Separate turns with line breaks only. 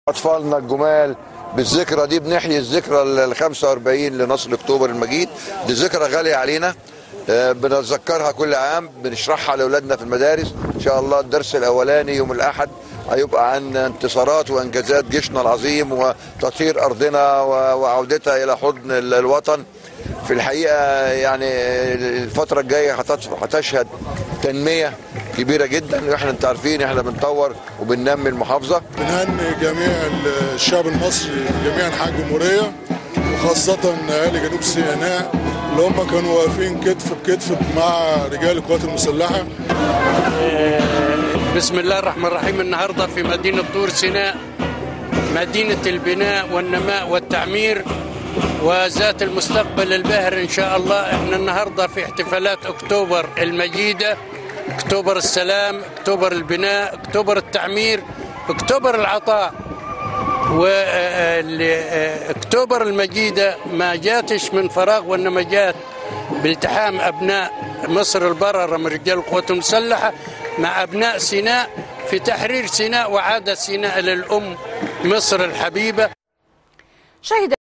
اطفالنا الجمال بالذكرى دي بنحيي الذكرى ال 45 لنصر اكتوبر المجيد دي ذكرى غاليه علينا آه، بنتذكرها كل عام بنشرحها لاولادنا في المدارس ان شاء الله الدرس الاولاني يوم الاحد هيبقى عن انتصارات وانجازات جيشنا العظيم وتطهير ارضنا و- وعودتها الى حضن ال- الوطن في الحقيقه يعني الفتره الجايه هتت- هتشهد تنميه كبيره جدا واحنا انت عارفين احنا بنطور وبننمي المحافظه
بنهني جميع الشعب المصري في جميع انحاء الجمهوريه وخاصه اهالي جنوب سيناء اللي هم كانوا واقفين كتف بكتف مع رجال القوات المسلحه
بسم الله الرحمن الرحيم النهارده في مدينه طور سيناء مدينه البناء والنماء والتعمير وذات المستقبل الباهر ان شاء الله احنا النهارده في احتفالات اكتوبر المجيده اكتوبر السلام اكتوبر البناء اكتوبر التعمير اكتوبر العطاء واكتوبر المجيده ما جاتش من فراغ وانما جات بالتحام ابناء مصر البرره من رجال القوات المسلحه مع ابناء سيناء في تحرير سيناء وعاده سيناء للام مصر الحبيبه
شهد